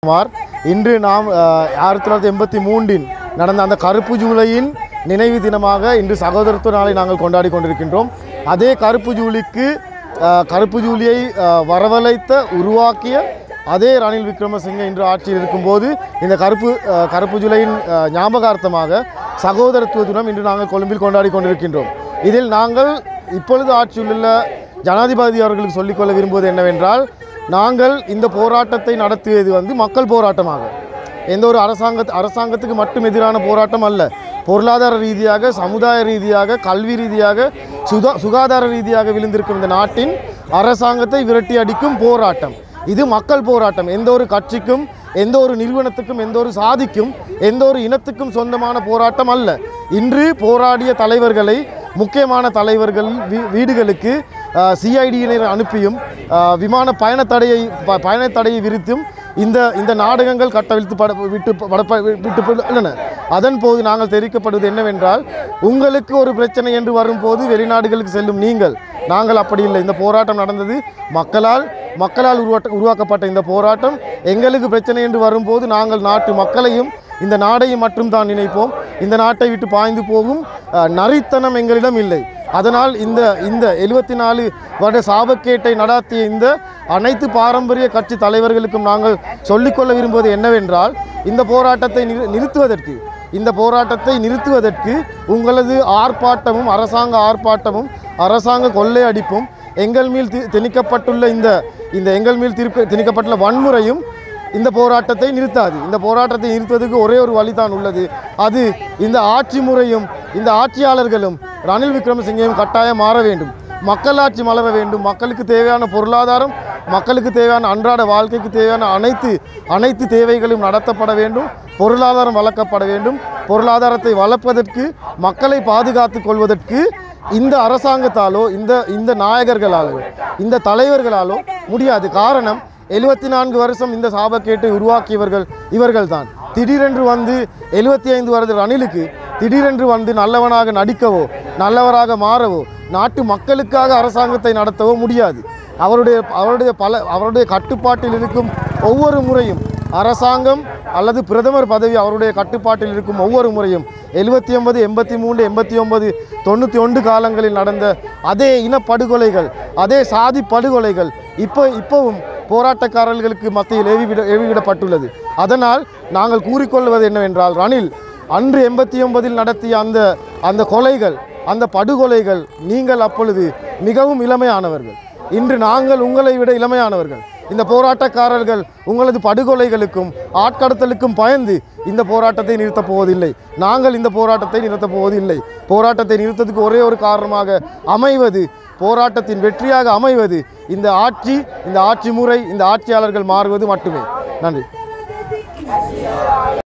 குமார் இன்று நாம் அஹ், ஆயிரத்தி தொள்ளாயிரத்தி எண்பத்தி மூன்றின் நடந்த அந்த கருப்பு ஜூலையின் நினைவு தினமாக இன்று சகோதரத்துவ நாளை நாங்கள் கொண்டாடி கொண்டிருக்கின்றோம் அதே கருப்பு ஜூலிக்கு அஹ், கருப்பு ஜூலியை அஹ், வரவழைத்த உருவாக்கிய அதே ரணில் விக்ரமசிங்கே இன்று ஆட்சியில் இருக்கும்போது இந்த கருப்பு அஹ், கருப்பு ஜூலையின் அஹ், ஞாபகார்த்தமாக சகோதரத்துவ தினம் இன்று நாங்கள் கொழும்பில் கொண்டாடி கொண்டிருக்கின்றோம் இதில் நாங்கள் இப்பொழுது ஆட்சியில் உள்ள ஜனாதிபதி அவர்களுக்கு சொல்லிக்கொள்ள விரும்புவது என்னவென்றால் நாங்கள் இந்த போராட்டத்தை நடத்தியது வந்து மக்கள் போராட்டமாக எந்த ஒரு அரசாங்க அரசாங்கத்துக்கு மட்டும் எதிரான போராட்டம் அல்ல பொருளாதார ரீதியாக சமுதாய ரீதியாக கல்வி ரீதியாக சுதா சுகாதார ரீதியாக விழுந்திருக்கும் இந்த நாட்டின் அரசாங்கத்தை விரட்டி அடிக்கும் போராட்டம் இது மக்கள் போராட்டம் எந்த ஒரு கட்சிக்கும் எந்த ஒரு நிறுவனத்துக்கும் எந்த ஒரு சாதிக்கும் எந்த ஒரு இனத்துக்கும் சொந்தமான போராட்டம் அல்ல இன்று போராடிய தலைவர்களை முக்கியமான தலைவர்கள் வீ- வீடுகளுக்கு சிஐடியினர் அனுப்பியும் அஹ், விமான பயணத்தடையை ப- பயணத்தடையை விரித்தும் இந்த இந்த நாடகங்கள் கட்டவிழ்த்து பட விட்டு படப்ப விட்டு உள்ளன அதன் போது நாங்கள் தெரிவிக்கப்படுவது என்னவென்றால் உங்களுக்கு ஒரு பிரச்சனை என்று வரும்போது வெளிநாடுகளுக்கு செல்லும் நீங்கள் நாங்கள் அப்படி இல்லை இந்த போராட்டம் நடந்தது மக்களால் மக்களால் உருவாட்ட உருவாக்கப்பட்ட இந்த போராட்டம் எங்களுக்கு பிரச்சனை என்று வரும்போது நாங்கள் நாட்டு மக்களையும் இந்த நாடையும் மட்டும் தான் நினைப்போம் இந்த நாட்டை விட்டு பாய்ந்து போகும் அஹ், நரித்தனம் எங்களிடம் இல்லை அதனால் இந்த இந்த எழுபத்தி நாலு வருட சாபக்கேட்டை நடாத்திய இந்த அனைத்து பாரம்பரிய கட்சி தலைவர்களுக்கும் நாங்கள் சொல்லிக்கொள்ள விரும்புவது என்னவென்றால் இந்த போராட்டத்தை நிறு- நிறுத்துவதற்கு இந்த போராட்டத்தை நிறுத்துவதற்கு உங்களது ஆர்ப்பாட்டமும் அரசாங்க ஆர்ப்பாட்டமும் அரசாங்க கொள்ளையடிப்பும் எங்கள் மேல் தி- திணிக்கப்பட்டுள்ள இந்த இந்த எங்கள் மேல் திருப்ப திணிக்கப்பட்டுள்ள வன்முறையும் இந்த போராட்டத்தை நிறுத்தாது இந்த போராட்டத்தை நிறுத்துவதற்கு ஒரே ஒரு வழிதான் உள்ளது அது இந்த ஆட்சி முறையும் இந்த ஆட்சியாளர்களும் ரணில் விக்ரமசிங்கையும் கட்டாயம் மாற வேண்டும் மக்களாட்சி மலர வேண்டும் மக்களுக்கு தேவையான பொருளாதாரம் மக்களுக்கு தேவையான அன்றாட வாழ்க்கைக்கு தேவையான அனைத்து அனைத்து தேவைகளும் நடத்தப்பட வேண்டும் பொருளாதாரம் வளர்க்கப்பட வேண்டும் பொருளாதாரத்தை வளர்ப்பதற்கு மக்களை பாதுகாத்துக் கொள்வதற்கு இந்த அரசாங்கத்தாலோ இந்த இந்த நாயகர்களாலோ இந்த தலைவர்களாலோ முடியாது காரணம் எழுபத்தி நான்கு வருஷம் இந்த சாபக்கேட்டை உருவாக்கியவர்கள் இவர்கள்தான் திடீரென்று வந்து எழுபத்தி ஐந்து வருட ரணிலுக்கு திடீரென்று வந்து நல்லவனாக நடிக்கவோ நல்லவராக மாறவோ நாட்டு மக்களுக்காக அரசாங்கத்தை நடத்தவோ முடியாது அவருடைய அவருடைய பல அவருடைய கட்டுப்பாட்டில் இருக்கும் ஒவ்வொரு முறையும் அரசாங்கம் அல்லது பிரதமர் பதவி அவருடைய கட்டுப்பாட்டில் இருக்கும் ஒவ்வொரு முறையும் எழுபத்தி ஒன்பது எண்பத்தி மூணு எண்பத்தி ஒன்பது தொண்ணூற்றி ஒன்று காலங்களில் நடந்த அதே இனப்படுகொலைகள் அதே சாதி படுகொலைகள் இப்போ இப்போவும் போராட்டக்காரர்களுக்கு மத்தியில் ஏவிவிட ஏவிவிடப்பட்டுள்ளது அதனால் நாங்கள் கூறிக்கொள்வது என்னவென்றால் ரணில் அன்று எண்பத்தி ஒன்பதில் நடத்திய அந்த அந்த கொலைகள் அந்த படுகொலைகள் நீங்கள் அப்பொழுது மிகவும் இளமையானவர்கள் இன்று நாங்கள் உங்களை விட இளமையானவர்கள் இந்த போராட்டக்காரர்கள் உங்களது படுகொலைகளுக்கும் ஆட்கடத்தலுக்கும் பயந்து இந்த போராட்டத்தை நிறுத்தப் போவதில்லை நாங்கள் இந்த போராட்டத்தை நிறுத்தப் போவதில்லை போராட்டத்தை நிறுத்தத்துக்கு ஒரே ஒரு காரணமாக அமைவது போராட்டத்தின் வெற்றியாக அமைவது இந்த ஆட்சி இந்த ஆட்சி முறை இந்த ஆட்சியாளர்கள் மாறுவது மட்டுமே நன்றி